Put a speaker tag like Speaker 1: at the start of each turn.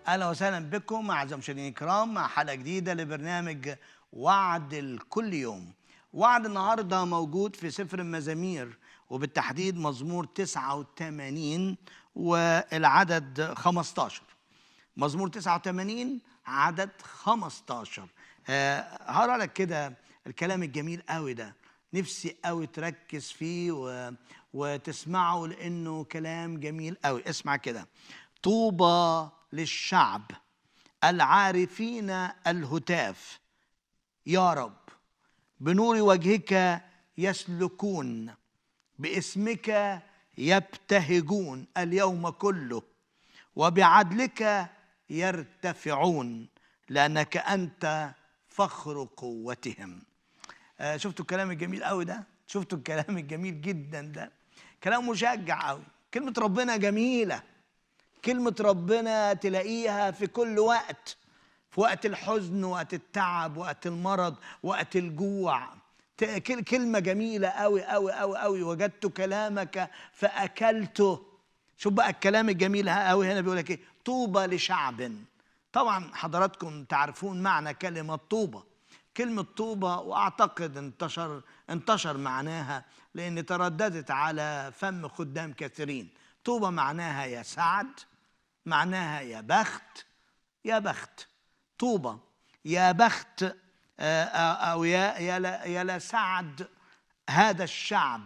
Speaker 1: اهلا وسهلا بكم اعزائي المشاهدين الكرام مع حلقه جديده لبرنامج وعد الكل يوم. وعد النهارده موجود في سفر المزامير وبالتحديد مزمور 89 والعدد 15. مزمور 89 عدد 15 آه، هقرا لك كده الكلام الجميل قوي ده نفسي قوي تركز فيه و... وتسمعه لانه كلام جميل قوي اسمع كده طوبى للشعب العارفين الهتاف يا رب بنور وجهك يسلكون باسمك يبتهجون اليوم كله وبعدلك يرتفعون لانك انت فخر قوتهم آه، شفتوا الكلام الجميل قوي ده شفتوا الكلام الجميل جدا ده كلام مشجع قوي كلمه ربنا جميله كلمه ربنا تلاقيها في كل وقت في وقت الحزن وقت التعب وقت المرض وقت الجوع ت- كل- كلمة جميلة أوي أوي أوي أوي وجدت كلامك فأكلته شوف بقى الكلام الجميل أوي هنا بيقول لك إيه طوبى لشعب طبعا حضراتكم تعرفون معنى كلمة طوبى كلمة طوبى وأعتقد انتشر انتشر معناها لأن ترددت على فم خدام كثيرين طوبى معناها يا سعد معناها يا بخت يا بخت طوبى يا بخت آه، آه، او يا يا ل- يا لسعد هذا الشعب